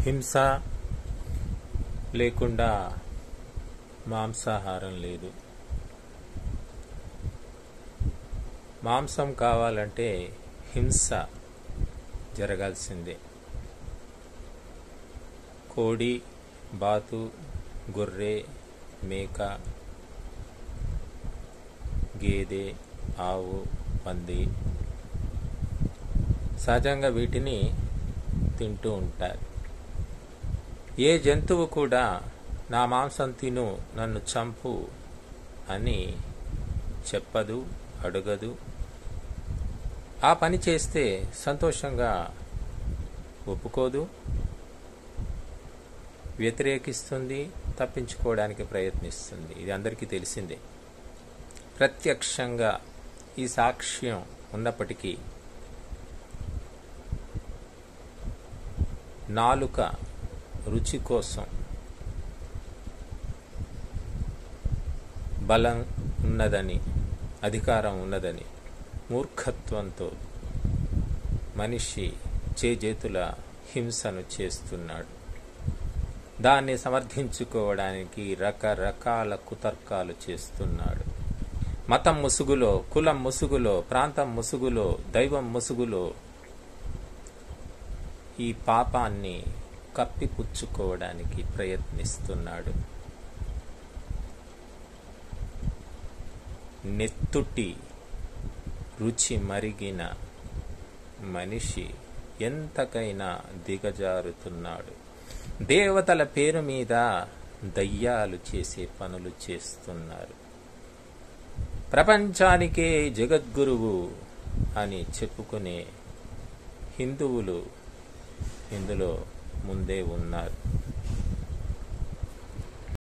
హింస లేకుండా మాంసాహారం లేదు మాంసం కావాలంటే హింస జరగాల్సిందే కోడి బాతు గొర్రె మేక గేదె ఆవు పంది సహజంగా వీటిని తింటూ ఉంటారు ఏ జంతువు కూడా నా మాంసం తిను నన్ను చంపు అని చెప్పదు అడగదు ఆ పని చేస్తే సంతోషంగా ఒప్పుకోదు వ్యతిరేకిస్తుంది తప్పించుకోవడానికి ప్రయత్నిస్తుంది ఇది అందరికీ తెలిసిందే ప్రత్యక్షంగా ఈ సాక్ష్యం ఉన్నప్పటికీ నాలుక రుచి కోసం బలం ఉన్నదని అధికారం ఉన్నదని మూర్ఖత్వంతో మనిషి చేజేతుల హింసను చేస్తున్నాడు దాన్ని సమర్థించుకోవడానికి రకరకాల కుతర్కాలు చేస్తున్నాడు మతం ముసుగులో కులం ముసుగులో ప్రాంతం ముసుగులో దైవం ముసుగులో ఈ పాపాన్ని కప్పిపుచ్చుకోవడానికి ప్రయత్నిస్తున్నాడు నెత్తుటి రుచి మరిగిన మనిషి ఎంతకైనా దిగజారుతున్నాడు దేవతల పేరు మీద దయ్యాలు చేసే పనులు చేస్తున్నారు ప్రపంచానికే జగద్గురువు అని చెప్పుకునే హిందువులు ఇందులో ముందే ఉన్నారు